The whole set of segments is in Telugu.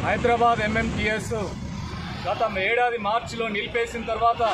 హైదరాబాద్ ఎంఎంటీఎస్ గత ఏడాది మార్చిలో నిలిపేసిన తర్వాత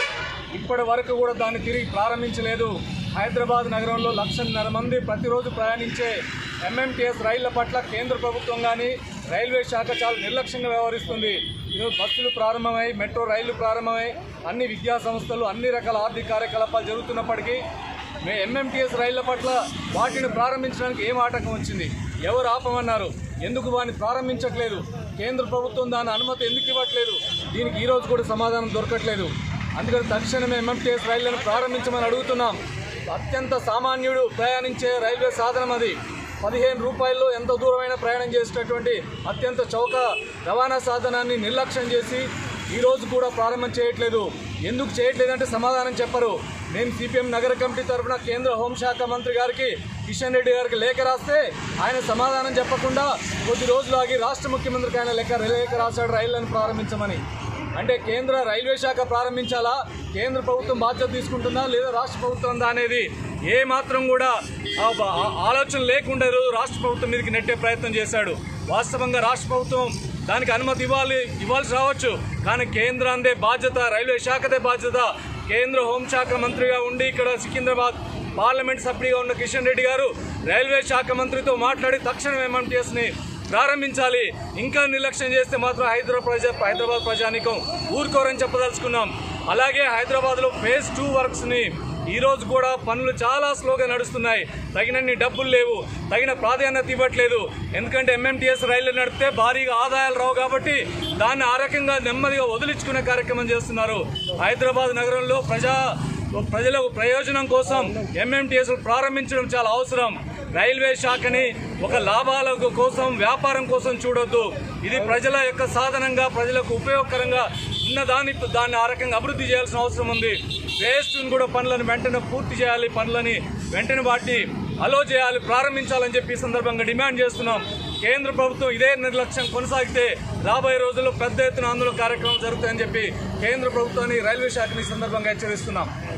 ఇప్పటి వరకు కూడా దాన్ని తిరిగి ప్రారంభించలేదు హైదరాబాద్ నగరంలో లక్షన్నర మంది ప్రతిరోజు ప్రయాణించే ఎంఎంటీఎస్ రైళ్ల పట్ల కేంద్ర ప్రభుత్వం కానీ రైల్వే శాఖ చాలా నిర్లక్ష్యంగా వ్యవహరిస్తుంది ఈరోజు బస్సులు ప్రారంభమై మెట్రో రైళ్లు ప్రారంభమై అన్ని విద్యా సంస్థలు అన్ని రకాల ఆర్థిక కార్యకలాపాలు జరుగుతున్నప్పటికీ మే ఎంఎంటీఎస్ రైళ్ల పట్ల వాటిని ప్రారంభించడానికి ఏం ఆటంకం వచ్చింది ఎవరు ఆపమన్నారు ఎందుకు వాటిని ప్రారంభించట్లేదు కేంద్ర ప్రభుత్వం దాని అనుమతి ఎందుకు ఇవ్వట్లేదు దీనికి ఈ రోజు కూడా సమాధానం దొరకట్లేదు అందుకని తక్షణమే ఎంఎంటీఎస్ రైళ్లను ప్రారంభించమని అడుగుతున్నాం అత్యంత సామాన్యుడు ప్రయాణించే రైల్వే సాధనం అది పదిహేను రూపాయల్లో ఎంత దూరమైన ప్రయాణం చేసేటటువంటి అత్యంత చౌక రవాణా సాధనాన్ని నిర్లక్ష్యం చేసి ఈ రోజు కూడా ప్రారంభం చేయట్లేదు ఎందుకు చేయట్లేదంటే సమాధానం చెప్పరు మేము సిపిఎం నగర కమిటీ తరఫున కేంద్ర హోంశాఖ మంత్రి గారికి కిషన్ రెడ్డి గారికి లేఖ రాస్తే ఆయన సమాధానం చెప్పకుండా కొద్ది రోజులు ఆగి రాష్ట్ర ముఖ్యమంత్రికి ఆయన లేఖ లేఖ రాశాడు రైళ్లను ప్రారంభించమని అంటే కేంద్ర రైల్వే శాఖ ప్రారంభించాలా కేంద్ర ప్రభుత్వం బాధ్యత తీసుకుంటుందా లేదా రాష్ట్ర ప్రభుత్వం ఉందా అనేది ఏ మాత్రం కూడా ఆ బ- ఆ ఆలోచన లేకుండా ఈరోజు రాష్ట్ర ప్రభుత్వం మీదకి నెట్టే ప్రయత్నం చేశాడు వాస్తవంగా రాష్ట్ర ప్రభుత్వం దానికి అనుమతి ఇవ్వాలి ఇవ్వాల్సి రావచ్చు కానీ కేంద్రాందే బాధ్యత రైల్వే శాఖదే బాధ్యత కేంద్ర హోంశాఖ మంత్రిగా ఉండి ఇక్కడ సికింద్రాబాద్ పార్లమెంట్ సభ్యుడిగా ఉన్న కిషన్ రెడ్డి గారు రైల్వే శాఖ మంత్రితో మాట్లాడి తక్షణం ఎంఎంటీఎస్ ని ప్రారంభించాలి ఇంకా నిర్లక్ష్యం చేస్తే మాత్రం హైదరాబాద్ ప్రజా హైదరాబాద్ ప్రజానికం ఊరుకోరని చెప్పదలుచుకున్నాం అలాగే హైదరాబాద్లో ఫేజ్ టూ వర్క్స్ని ఈ రోజు కూడా పనులు చాలా స్లోగా నడుస్తున్నాయి తగినన్ని డబ్బులు లేవు తగిన ప్రాధాన్యత ఇవ్వట్లేదు ఎందుకంటే ఎంఎంటీఎస్ రైళ్లు నడిపితే భారీగా ఆదాయాలు రావు కాబట్టి దాన్ని ఆ రకంగా నెమ్మదిగా వదిలించుకునే కార్యక్రమం చేస్తున్నారు హైదరాబాద్ నగరంలో ప్రజా ప్రజలకు ప్రయోజనం కోసం ఎంఎంటీఎస్ ప్రారంభించడం చాలా అవసరం రైల్వే శాఖని ఒక లాభాల కోసం వ్యాపారం కోసం చూడొద్దు ఇది ప్రజల యొక్క సాధనంగా ప్రజలకు ఉపయోగకరంగా ఉన్న దాన్ని దాన్ని ఆ రకంగా అభివృద్ధి చేయాల్సిన అవసరం ఉంది వేస్ట్ కూడా పనులను వెంటనే పూర్తి చేయాలి పనులని వెంటనే వాటిని అలో చేయాలి ప్రారంభించాలని చెప్పి ఈ సందర్భంగా డిమాండ్ చేస్తున్నాం కేంద్ర ప్రభుత్వం ఇదే నిర్లక్ష్యం కొనసాగితే రాబోయే రోజుల్లో పెద్ద ఎత్తున ఆందోళన కార్యక్రమం జరుగుతాయని చెప్పి కేంద్ర ప్రభుత్వాన్ని రైల్వే శాఖని ఈ సందర్భంగా హెచ్చరిస్తున్నాం